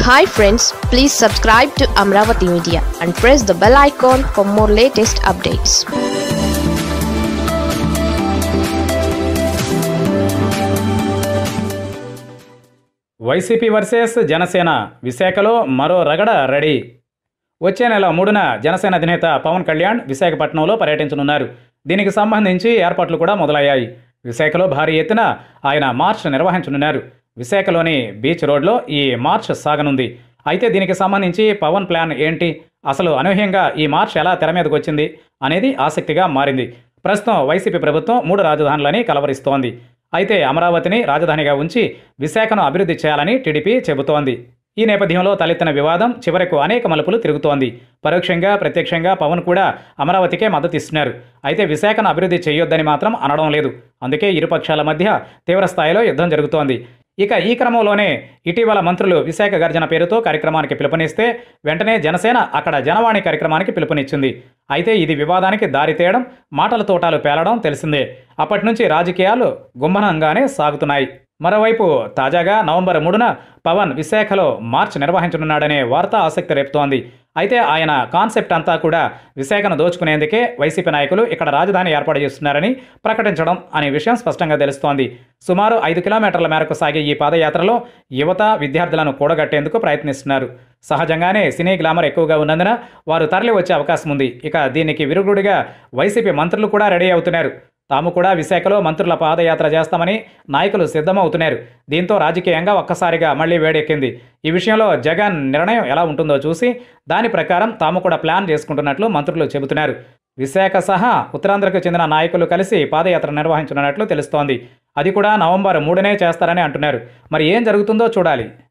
hi friends please subscribe to Amaravati media and press the bell icon for more latest updates YCP versus Janasena విశాఖలో మరో రగడ ready వచ్చే నెల మూడున జనసేన అధినేత పవన్ కళ్యాణ్ విశాఖపట్నంలో పర్యటించనున్నారు దీనికి సంబంధించి ఏర్పాట్లు కూడా మొదలయ్యాయి విశాఖలో భారీ ఎత్తున ఆయన మార్చ్ నిర్వహించనున్నారు విశాఖలోని బీచ్ రోడ్లో ఈ మార్చ్ సాగనుంది అయితే దీనికి సంబంధించి పవన్ ప్లాన్ ఏంటి అసలు అనూహ్యంగా ఈ మార్చ్ ఎలా తెర మీదకు వచ్చింది అనేది ఆసక్తిగా మారింది ప్రస్తుతం వైసీపీ ప్రభుత్వం మూడు రాజధానులని కలవరిస్తోంది అయితే అమరావతిని రాజధానిగా ఉంచి విశాఖను అభివృద్ధి చేయాలని టీడీపీ చెబుతోంది ఈ నేపథ్యంలో తలెత్తిన వివాదం చివరకు అనేక మలుపులు తిరుగుతోంది పరోక్షంగా ప్రత్యక్షంగా పవన్ కూడా అమరావతికే మద్దతు ఇస్తున్నారు అయితే విశాఖను అభివృద్ధి చేయొద్దని మాత్రం అనడం లేదు అందుకే ఇరుపక్షాల మధ్య తీవ్ర స్థాయిలో యుద్ధం జరుగుతోంది ఇక ఈ క్రమంలోనే ఇటీవల మంత్రులు విశాఖ గర్జన పేరుతో కార్యక్రమానికి పిలుపునిస్తే వెంటనే జనసేన అక్కడ జనవాణి కార్యక్రమానికి పిలుపునిచ్చింది అయితే ఇది వివాదానికి దారితీయడం మాటల తోటాలు పేలడం తెలిసిందే అప్పటి నుంచి రాజకీయాలు గుమ్మనంగానే సాగుతున్నాయి మరోవైపు తాజాగా నవంబర్ మూడున పవన్ విశాఖలో మార్చ్ నిర్వహించనున్నాడనే వార్త ఆసక్తి రేపుతోంది అయితే ఆయన కాన్సెప్ట్ అంతా కూడా విశాఖను దోచుకునేందుకే వైసీపీ నాయకులు ఇక్కడ రాజధాని ఏర్పాటు చేస్తున్నారని ప్రకటించడం అనే విషయం స్పష్టంగా తెలుస్తోంది సుమారు ఐదు కిలోమీటర్ల మేరకు సాగే ఈ పాదయాత్రలో యువత విద్యార్థులను కూడగట్టేందుకు ప్రయత్నిస్తున్నారు సహజంగానే సినీ గ్లామర్ ఎక్కువగా ఉన్నందున వారు తరలి వచ్చే అవకాశం ఉంది ఇక దీనికి విరుగుడుగా వైసీపీ మంత్రులు కూడా రెడీ అవుతున్నారు తాము కూడా విశాఖలో మంత్రుల పాదయాత్ర చేస్తామని నాయకులు సిద్ధమవుతున్నారు దీంతో రాజకీయంగా ఒక్కసారిగా మళ్లీ వేడెక్కింది ఈ విషయంలో జగన్ నిర్ణయం ఎలా ఉంటుందో చూసి దాని ప్రకారం తాము కూడా ప్లాన్ చేసుకుంటున్నట్లు మంత్రులు చెబుతున్నారు విశాఖ సహా ఉత్తరాంధ్రకు చెందిన నాయకులు కలిసి పాదయాత్ర నిర్వహించనున్నట్లు తెలుస్తోంది అది కూడా నవంబర్ మూడునే చేస్తారని అంటున్నారు మరి ఏం జరుగుతుందో చూడాలి